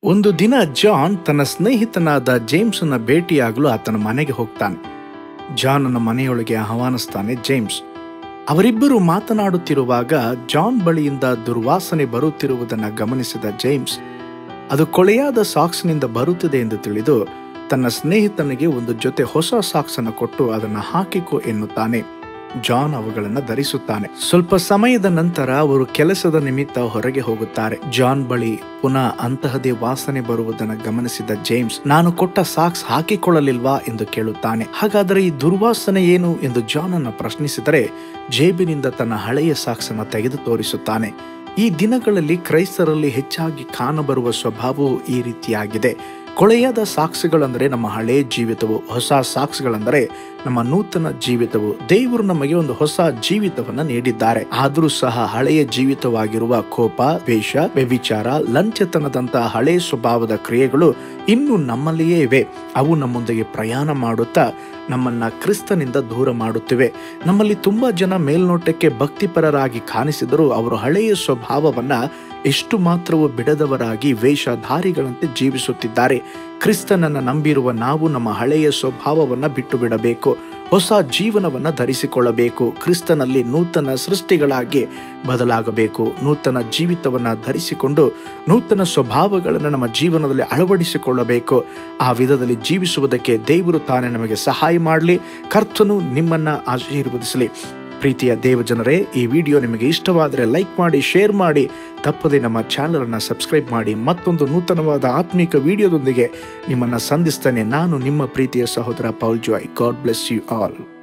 ಒಂದು ದಿನ ಜಾನ್ ತನ್ನ ಸ್ನೇಹಿತನಾದ ಜೇಮ್ಸ್ನ ಭೇಟಿಯಾಗಲು ಆತನ ಮನೆಗೆ ಹೋಗ್ತಾನೆ ಜಾನನ ಮನೆಯೊಳಗೆ ಆಹ್ವಾನಿಸ್ತಾನೆ ಜೇಮ್ಸ್ ಅವರಿಬ್ಬರು ಮಾತನಾಡುತ್ತಿರುವಾಗ ಜಾನ್ ಬಳಿಯಿಂದ ದುರ್ವಾಸನೆ ಬರುತ್ತಿರುವುದನ್ನು ಗಮನಿಸಿದ ಜೇಮ್ಸ್ ಅದು ಕೊಳೆಯಾದ ಸಾಕ್ಸ್ನಿಂದ ಬರುತ್ತದೆ ಎಂದು ತಿಳಿದು ತನ್ನ ಸ್ನೇಹಿತನಿಗೆ ಒಂದು ಜೊತೆ ಹೊಸ ಸಾಕ್ಸ್ ಅನ್ನು ಕೊಟ್ಟು ಅದನ್ನು ಹಾಕಿಕೊ ಎನ್ನುತ್ತಾನೆ ಜಾನ್ ಅವುಗಳನ್ನು ಧರಿಸುತ್ತಾನೆ ಸ್ವಲ್ಪ ಸಮಯದ ನಂತರ ಅವರು ಕೆಲಸದ ನಿಮಿತ್ತ ಹೊರಗೆ ಹೋಗುತ್ತಾರೆ ಜಾನ್ ಬಳಿ ಪುನಃ ಅಂತಹದೇ ವಾಸನೆ ಬರುವುದನ್ನು ಗಮನಿಸಿದ ಜೇಮ್ಸ್ ನಾನು ಕೊಟ್ಟ ಸಾಕ್ಸ್ ಹಾಕಿಕೊಳ್ಳಲಿಲ್ವಾ ಎಂದು ಕೇಳುತ್ತಾನೆ ಹಾಗಾದರೆ ಈ ದುರ್ವಾಸನೆ ಏನು ಎಂದು ಜಾನ್ ಅನ್ನು ಪ್ರಶ್ನಿಸಿದರೆ ಜೇಬಿನಿಂದ ತನ್ನ ಹಳೆಯ ಸಾಕ್ಸ್ ಅನ್ನು ತೆಗೆದು ತೋರಿಸುತ್ತಾನೆ ಈ ದಿನಗಳಲ್ಲಿ ಕ್ರೈಸ್ತರಲ್ಲಿ ಹೆಚ್ಚಾಗಿ ಕಾಣಬರುವ ಸ್ವಭಾವವು ಈ ರೀತಿಯಾಗಿದೆ ಕೊಳೆಯಾದ ಸಾಕ್ಷಿಗಳಂದರೆ ನಮ್ಮ ಹಳೆಯ ಜೀವಿತವು ಹೊಸ ಸಾಕ್ಷಿಗಳಂದರೆ ನಮ್ಮ ನೂತನ ಜೀವಿತವು ದೇವರು ನಮಗೆ ಒಂದು ಹೊಸ ಜೀವಿತವನ್ನ ನೀಡಿದ್ದಾರೆ ಆದರೂ ಸಹ ಹಳೆಯ ಜೀವಿತವಾಗಿರುವ ಕೋಪ ದ್ವೇಷ ವ್ಯವಿಚಾರ ಲಂಚತನದಂತಹ ಹಳೆಯ ಸ್ವಭಾವದ ಕ್ರಿಯೆಗಳು ಇನ್ನೂ ನಮ್ಮಲ್ಲಿಯೇ ಇವೆ ಅವು ನಮ್ಮೊಂದಿಗೆ ಪ್ರಯಾಣ ಮಾಡುತ್ತಾ ನಮ್ಮನ್ನ ಕ್ರಿಸ್ತನಿಂದ ದೂರ ಮಾಡುತ್ತಿವೆ ನಮ್ಮಲ್ಲಿ ತುಂಬಾ ಜನ ಮೇಲ್ನೋಟಕ್ಕೆ ಭಕ್ತಿಪರರಾಗಿ ಕಾಣಿಸಿದರೂ ಅವರು ಹಳೆಯ ಸ್ವಭಾವವನ್ನ ಎಷ್ಟು ಮಾತ್ರವೂ ಬಿಡದವರಾಗಿ ವೇಷಧಾರಿಗಳಂತೆ ಜೀವಿಸುತ್ತಿದ್ದಾರೆ ಕ್ರಿಸ್ತನನ್ನ ನಂಬಿರುವ ನಾವು ನಮ್ಮ ಹಳೆಯ ಸ್ವಭಾವವನ್ನ ಬಿಟ್ಟು ಬಿಡಬೇಕು ಹೊಸ ಜೀವನವನ್ನ ಧರಿಸಿಕೊಳ್ಳಬೇಕು ಕ್ರಿಸ್ತನಲ್ಲಿ ನೂತನ ಸೃಷ್ಟಿಗಳಾಗಿ ಬದಲಾಗಬೇಕು ನೂತನ ಜೀವಿತವನ್ನ ಧರಿಸಿಕೊಂಡು ನೂತನ ಸ್ವಭಾವಗಳನ್ನು ನಮ್ಮ ಜೀವನದಲ್ಲಿ ಅಳವಡಿಸಿಕೊಳ್ಳಬೇಕು ಆ ವಿಧದಲ್ಲಿ ಜೀವಿಸುವುದಕ್ಕೆ ದೇವರು ತಾನೇ ನಮಗೆ ಸಹಾಯ ಮಾಡಲಿ ಕರ್ತನು ನಿಮ್ಮನ್ನ ಆಶೀರ್ವದಿಸಲಿ ಪ್ರೀತಿಯ ದೇವಜನರೇ ಈ ವಿಡಿಯೋ ನಿಮಗೆ ಇಷ್ಟವಾದರೆ ಲೈಕ್ ಮಾಡಿ ಶೇರ್ ಮಾಡಿ ತಪ್ಪದೆ ನಮ್ಮ ಚಾನಲನ್ನು ಸಬ್ಸ್ಕ್ರೈಬ್ ಮಾಡಿ ಮತ್ತೊಂದು ನೂತನವಾದ ಆತ್ಮಿಕ ವಿಡಿಯೋದೊಂದಿಗೆ ನಿಮ್ಮನ್ನು ಸಂಧಿಸ್ತೇನೆ ನಾನು ನಿಮ್ಮ ಪ್ರೀತಿಯ ಸಹೋದರ Paul Joy God bless you all